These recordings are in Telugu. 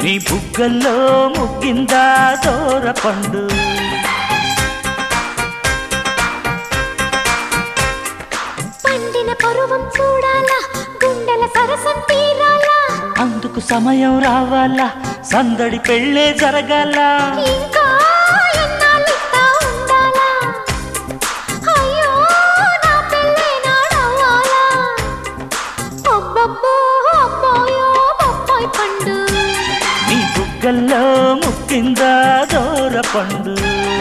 నీ బుగ్గల్లో ముగ్గిందా దోర పండు పండిన పరువం చూడాలా గుండెల సరసం తీరాలా అందుకు సమయం రావాలా సందడి పెళ్ళే జరగాల ఇంకా ఎన్నాళ్ళిట్టా ఉండాలా అయ్యో నా పెళ్ళే నాడవ్వాలా అబ్బబ్బో అబ్బాయో బొప్పాయి పండు నీ బుగ్గల్లో ముగ్గిందా దోర పండు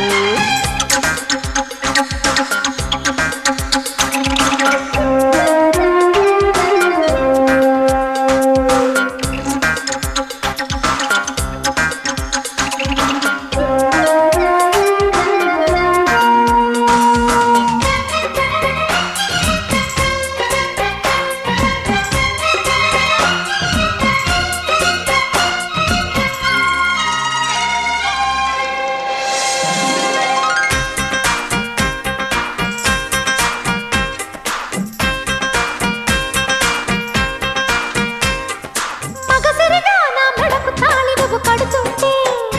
మగసిరిగా నా మెడకు తాళి నువ్వు కడుతుంటే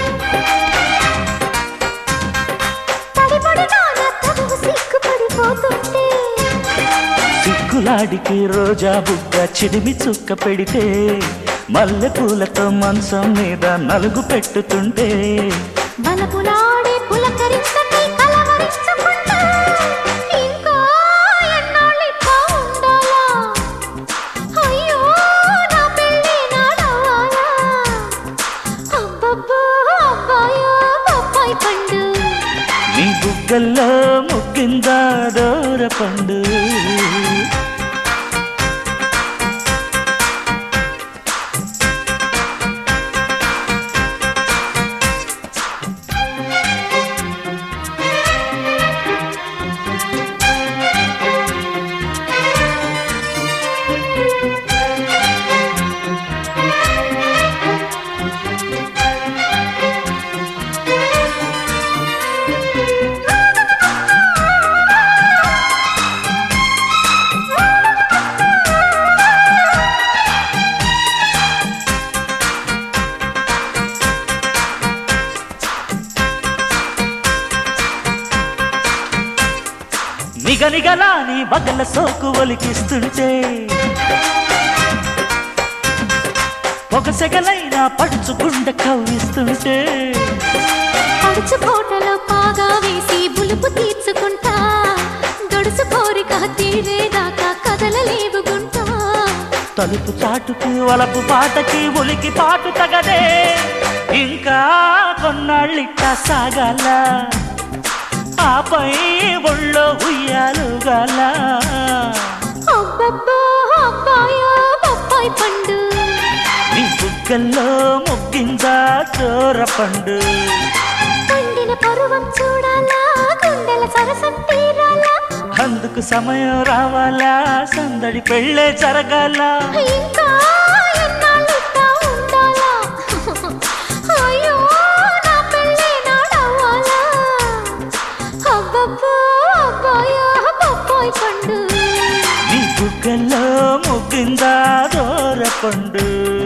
తడిపడిగా నా తనువు సిగ్గుపడిపోతుంటే సిగ్గులాడికి రోజా బుగ్గ చిడిమి చుక్క పెడితే మల్లె పూలతో మంచం మీద నలుగు పెట్టుతుంటే బలపులాడే పులకరించకై కలవరించుకుంటా ఇంకా ఎన్నాళ్ళిట్టా ఉండాలా అయ్యో నా పెళ్ళి నాడవాలా అబ్బబ్బో అబ్బాయో బొప్పాయి పండు నీ బుగ్గల్లో ముగ్గిందా దోర పండు నిగనిగలా నీ బగల సోకు ఒలికిస్తుంటే ఒక సెగలైనా పడుచుకుండ కవ్విస్తుంటే పడుచు కోటలో పాగా వేసి బులుపు తీర్చుకుంటా గడుసు కోరిక తీరేదాకా కదలలేవు గుంటా తలుపు చాటుకు వలపు పాటకి ఉలికి పాటు తగదే ఇంకా కొన్నాళ్ళిట్టా సాగాల ఆపై ఒళ్ళో ఉయ్యాలుగాల అబ్బబ్బో అబ్బాయో బొప్పాయి పండు నీ బుగ్గల్లో ముగ్గిందా చోర పండు పండిన పరువం చూడాలా గుండెల సరసం తీరాలా అందుకు సమయం రావాలా సందడి పెళ్ళే జరగాల ఇంకా ఎన్నాళ్ళిట్టా ఉండాలా అయ్యో నా పెళ్ళి నాడవ్వాలా అబ్బబ్బో అబ్బాయో బొప్పాయి పండు నీ బుగ్గల్లో ముగ్గిందా దోర పండు